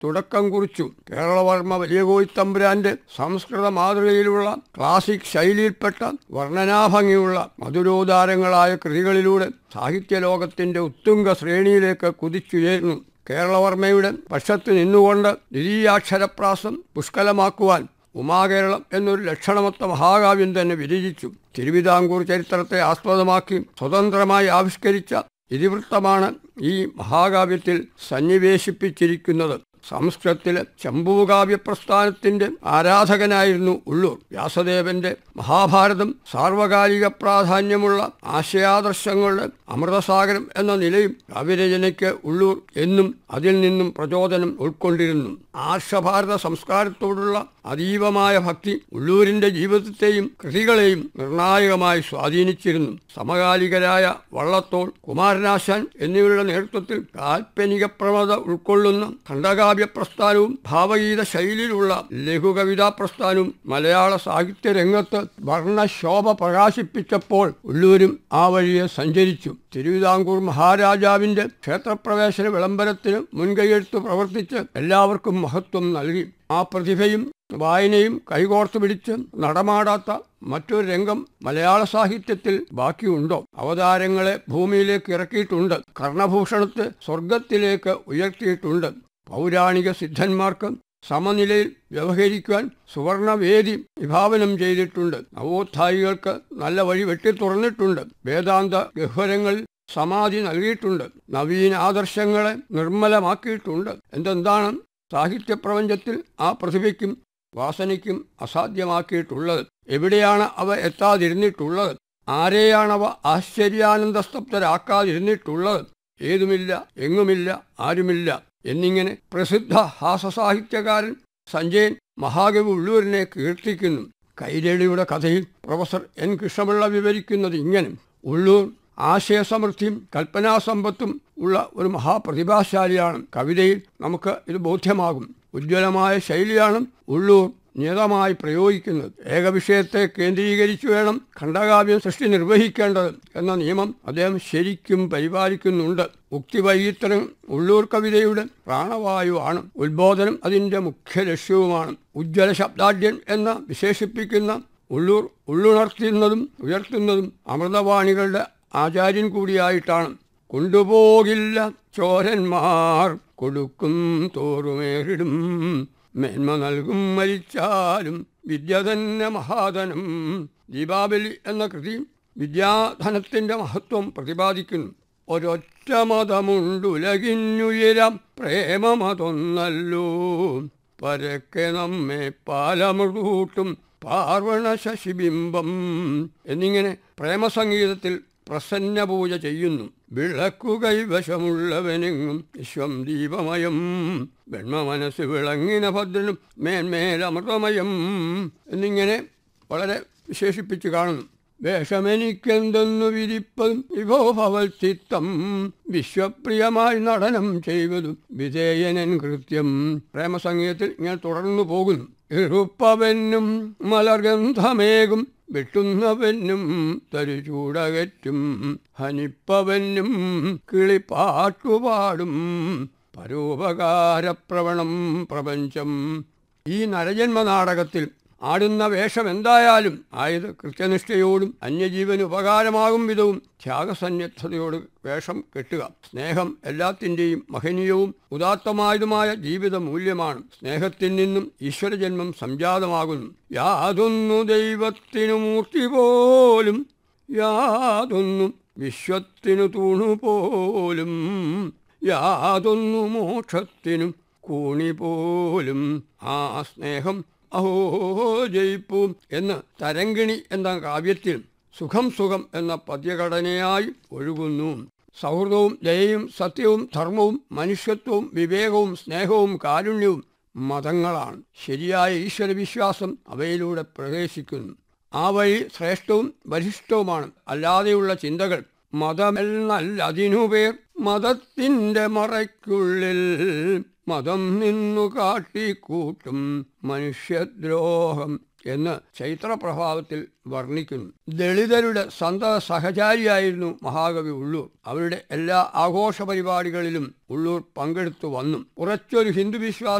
തുടക്കം കുറിച്ചു കേരളവർമ്മ വലിയ കോയിത്തമ്പുരാന്റെ സംസ്കൃത മാതൃകയിലുള്ള ക്ലാസിക് ശൈലിയിൽപ്പെട്ട വർണ്ണനാഭംഗിയുള്ള മധുരോദാരങ്ങളായ കൃതികളിലൂടെ സാഹിത്യലോകത്തിന്റെ ഉത്തുംഗ ശ്രേണിയിലേക്ക് കുതിച്ചുയർന്നു കേരളവർമ്മയുടെ പക്ഷത്ത് നിന്നുകൊണ്ട് ദ്വിതീയാക്ഷരപ്രാസം പുഷ്കലമാക്കുവാൻ ഉമാകേരളം എന്നൊരു ലക്ഷണമൊത്ത മഹാകാവ്യം തന്നെ വിരചിച്ചു തിരുവിതാംകൂർ ചരിത്രത്തെ ആസ്പദമാക്കി സ്വതന്ത്രമായി ആവിഷ്കരിച്ച ഇതിവൃത്തമാണ് ഈ മഹാകാവ്യത്തിൽ സന്നിവേശിപ്പിച്ചിരിക്കുന്നത് സംസ്കൃതത്തിലെ ചമ്പൂകാവ്യ പ്രസ്ഥാനത്തിന്റെ ആരാധകനായിരുന്നു ഉള്ളൂർ വ്യാസദേവന്റെ മഹാഭാരതം സാർവകാലിക പ്രാധാന്യമുള്ള ആശയാദർശങ്ങളുടെ അമൃതസാഗരം എന്ന നിലയും കാവ്യരചനയ്ക്ക് ഉള്ളൂർ എന്നും അതിൽ നിന്നും പ്രചോദനം ഉൾക്കൊണ്ടിരുന്നു ആർഷഭാരത സംസ്കാരത്തോടുള്ള അതീവമായ ഭക്തി ഉള്ളൂരിന്റെ ജീവിതത്തെയും കൃതികളെയും നിർണായകമായി സ്വാധീനിച്ചിരുന്നു സമകാലികരായ വള്ളത്തോൾ കുമാരനാശാൻ എന്നിവരുടെ നേതൃത്വത്തിൽ കാൽപ്പനിക പ്രവണത ഉൾക്കൊള്ളുന്ന ഖണ്ഡകാവ്യ പ്രസ്ഥാനവും ഭാവഗീത ശൈലിയിലുള്ള ലഘുകവിതാ പ്രസ്ഥാനവും മലയാള സാഹിത്യ രംഗത്ത് വർണ്ണശോഭ പ്രകാശിപ്പിച്ചപ്പോൾ ഉള്ളൂരും ആ വഴിയെ സഞ്ചരിച്ചു തിരുവിതാംകൂർ മഹാരാജാവിന്റെ ക്ഷേത്രപ്രവേശന വിളംബരത്തിന് മുൻകൈയെടുത്ത് പ്രവർത്തിച്ച് എല്ലാവർക്കും മഹത്വം നൽകി ആ പ്രതിഭയും വായനയും കൈകോർത്ത് പിടിച്ച് നടമാടാത്ത മറ്റൊരു രംഗം മലയാള സാഹിത്യത്തിൽ ബാക്കിയുണ്ടോ അവതാരങ്ങളെ ഭൂമിയിലേക്ക് ഇറക്കിയിട്ടുണ്ട് കർണഭൂഷണത്തെ സ്വർഗത്തിലേക്ക് ഉയർത്തിയിട്ടുണ്ട് പൗരാണിക സിദ്ധന്മാർക്ക് സമനിലയിൽ വ്യവഹരിക്കുവാൻ സുവർണവേദി വിഭാവനം ചെയ്തിട്ടുണ്ട് നവോത്ഥായികൾക്ക് നല്ല വഴി വെട്ടി തുറന്നിട്ടുണ്ട് വേദാന്ത ഗഹ്വരങ്ങളിൽ സമാധി നൽകിയിട്ടുണ്ട് നവീന ആദർശങ്ങളെ നിർമ്മലമാക്കിയിട്ടുണ്ട് എന്തെന്താണ് സാഹിത്യ പ്രപഞ്ചത്തിൽ ആ പ്രതിഭയ്ക്കും വാസനയ്ക്കും അസാധ്യമാക്കിയിട്ടുള്ളത് എവിടെയാണ് അവ എത്താതിരുന്നിട്ടുള്ളത് ആരെയാണവ ആശ്ചര്യാനന്ദസ്തബ്ധരാക്കാതിരുന്നിട്ടുള്ളത് ഏതുമില്ല എങ്ങുമില്ല ആരുമില്ല എന്നിങ്ങനെ പ്രസിദ്ധ ഹാസസാഹിത്യകാരൻ സഞ്ജയൻ മഹാകവി ഉള്ളൂരിനെ കീർത്തിക്കുന്നു കൈരളിയുടെ കഥയിൽ പ്രൊഫസർ എൻ കൃഷ്ണപിള്ള വിവരിക്കുന്നത് ഇങ്ങനെ ഉള്ളൂർ ആശയസമൃദ്ധിയും കൽപ്പനാസമ്പത്തും ഉള്ള ഒരു മഹാപ്രതിഭാശാലിയാണ് കവിതയിൽ നമുക്ക് ഇത് ബോധ്യമാകും ഉജ്ജ്വലമായ ശൈലിയാണ് ഉള്ളൂർ നിയതമായി പ്രയോഗിക്കുന്നത് ഏകവിഷയത്തെ കേന്ദ്രീകരിച്ചു വേണം ഖണ്ഡകാവ്യം സൃഷ്ടി നിർവഹിക്കേണ്ടത് എന്ന നിയമം അദ്ദേഹം ശരിക്കും പരിപാലിക്കുന്നുണ്ട് ഉക്തിവൈകിത്തരം ഉള്ളൂർ കവിതയുടെ പ്രാണവായുവാണ് ഉത്ബോധനം അതിൻ്റെ മുഖ്യ ലക്ഷ്യവുമാണ് ഉജ്ജ്വല ശബ്ദാഢ്യൻ എന്ന വിശേഷിപ്പിക്കുന്ന ഉള്ളൂർ ഉള്ളുണർത്തുന്നതും ഉയർത്തുന്നതും അമൃതവാണികളുടെ ആചാര്യൻ കൂടിയായിട്ടാണ് കൊണ്ടുപോകില്ല ചോരന്മാർ കൊടുക്കും തോറുമേറിടും മേന്മ നൽകും മരിച്ചാലും വിദ്യ തന്നെ മഹാധനം ദീപാവലി എന്ന കൃതി വിദ്യാധനത്തിൻ്റെ മഹത്വം പ്രതിപാദിക്കുന്നു ഒരൊറ്റ മതമുണ്ടുലകിന്നുയരം പ്രേമമതൊന്നല്ലോ പരക്കെ നമ്മെ പാലമൃതൂട്ടും പാർവണ ശശിബിംബം എന്നിങ്ങനെ പ്രേമസംഗീതത്തിൽ പ്രസന്ന പൂജ ചെയ്യുന്നു വിളക്കു കൈവശമുള്ളവനെങ്ങും വിശ്വം ദീപമയം വെണ്മ മനസ്സ് വിളങ്ങിന ഭദ്രനും മേന്മേലമൃതമയം എന്നിങ്ങനെ വളരെ വിശേഷിപ്പിച്ച് കാണുന്നു വേഷമെനിക്കെന്തെന്നു വിരിപ്പതും വിഭോ ഭവൽ ചിത്തം വിശ്വപ്രിയമായി നടനം ചെയ്വതും വിധേയനൻ കൃത്യം പ്രേമസംഗീതത്തിൽ ഇങ്ങനെ തുടർന്നു പോകുന്നു എറുപ്പവനും മലർഗന്ധമേകും വെട്ടുന്നവനും തരുചൂടകറ്റും ഹനിപ്പവനും കിളിപ്പാട്ടുപാടും പരോപകാരപ്രവണം പ്രപഞ്ചം ഈ നരജന്മ നാടകത്തിൽ ആടുന്ന വേഷം എന്തായാലും ആയത് കൃത്യനിഷ്ഠയോടും അന്യജീവന് ഉപകാരമാകും വിധവും ത്യാഗസന്നദ്ധതയോട് വേഷം കെട്ടുക സ്നേഹം എല്ലാത്തിൻ്റെയും മഹനീയവും ഉദാത്തമായതുമായ ജീവിത മൂല്യമാണ് സ്നേഹത്തിൽ നിന്നും ഈശ്വരജന്മം സംജാതമാകുന്നു യാതൊന്നു ദൈവത്തിനു മൂർത്തി പോലും യാതൊന്നു വിശ്വത്തിനു തൂണുപോലും യാതൊന്നു മോക്ഷത്തിനും കൂണി പോലും ആ സ്നേഹം അഹോ ജയിപ്പൂ എന്ന് തരങ്കിണി എന്ന കാവ്യത്തിൽ സുഖം സുഖം എന്ന പദ്യഘടനയായി ഒഴുകുന്നു സൗഹൃദവും ദയയും സത്യവും ധർമ്മവും മനുഷ്യത്വവും വിവേകവും സ്നേഹവും കാരുണ്യവും മതങ്ങളാണ് ശരിയായ ഈശ്വരവിശ്വാസം അവയിലൂടെ പ്രവേശിക്കുന്നു ആ വഴി ശ്രേഷ്ഠവും വരിഷ്ഠവുമാണ് അല്ലാതെയുള്ള ചിന്തകൾ മതമെന്നല്ല അതിനുപേർ മതത്തിൻ്റെ മറയ്ക്കുള്ളിൽ മതം നിന്നു കാട്ടിക്കൂട്ടും മനുഷ്യദ്രോഹം എന്ന് ചൈത്രപ്രഭാവത്തിൽ വർണ്ണിക്കുന്നു ദളിതരുടെ സന്തത സഹചാരിയായിരുന്നു മഹാകവി ഉള്ളൂർ അവരുടെ എല്ലാ ആഘോഷ പരിപാടികളിലും ഉള്ളൂർ പങ്കെടുത്തു വന്നു ഉറച്ചൊരു ഹിന്ദു വിശ്വാസ